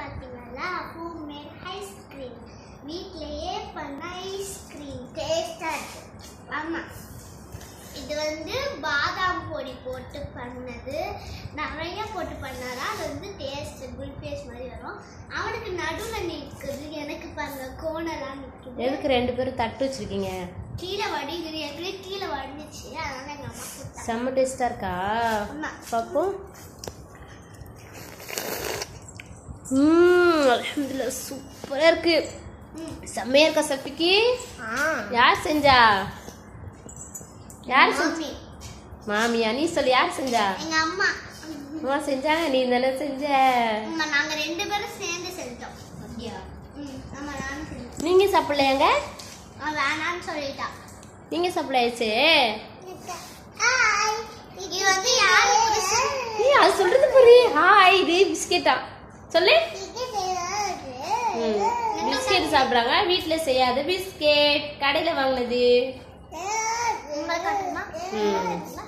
பார்த்தீங்கன்னா home made ice cream வீட்லயே பண்ண ஐஸ்கிரீம் டேஸ்டாக இருக்கு ஆமாம் இது வந்து பாதாம் பொடி போட்டு பண்ணது நிறைய போட்டு பண்ணாதான் அது வந்து டேஸ்ட் குல்பேஸ் மாதிரி வரும் அவனுக்கு நடுவில் நிற்குது எனக்கு பாருங்க கோணலாம் நிற்குது எதுக்கு ரெண்டு பேரும் தட்டு வச்சிருக்கீங்க கீழே வடிகுது ஏற்கனவே கீழே வடிஞ்சிச்சு அதனால எங்கள் அம்மா கொடுத்தாங்க செம்ம டேஸ்டா இருக்கா அம்மா பார்ப்போம் ம் அல்ஹம்துலில்லாஹ் சூப்பரா இருக்கு ம் செம்மையா இருக்கா சப்பிக்கு ஆ யார் செஞ்சா யார் செஞ்சா மாமி மாமியா நீ சொல்லு யார் செஞ்சா எங்க அம்மா அம்மா செஞ்சாங்க நீ தானே செஞ்ச அம்மா நாங்க ரெண்டு பேரும் சேர்ந்து செஞ்சோம் அப்படியா ம் ஆமா நானும் செஞ்சேன் நீங்க சாப்பிடலையாங்க அவன் வேணான்னு சொல்லிட்டா நீங்க சாப்பிடாச்சு ஹாய் இது வந்து யாரு புதுசு நீ அது சொல்றது புரி ஹாய் இது பிஸ்கெட்டா சொல்லு ம் பிஸ்கெட் சாப்பிடுறாங்க வீட்ல செய்யாத பிஸ்கெட் கடையில வாங்கினது உங்களுக்கு காட்டுமா ம்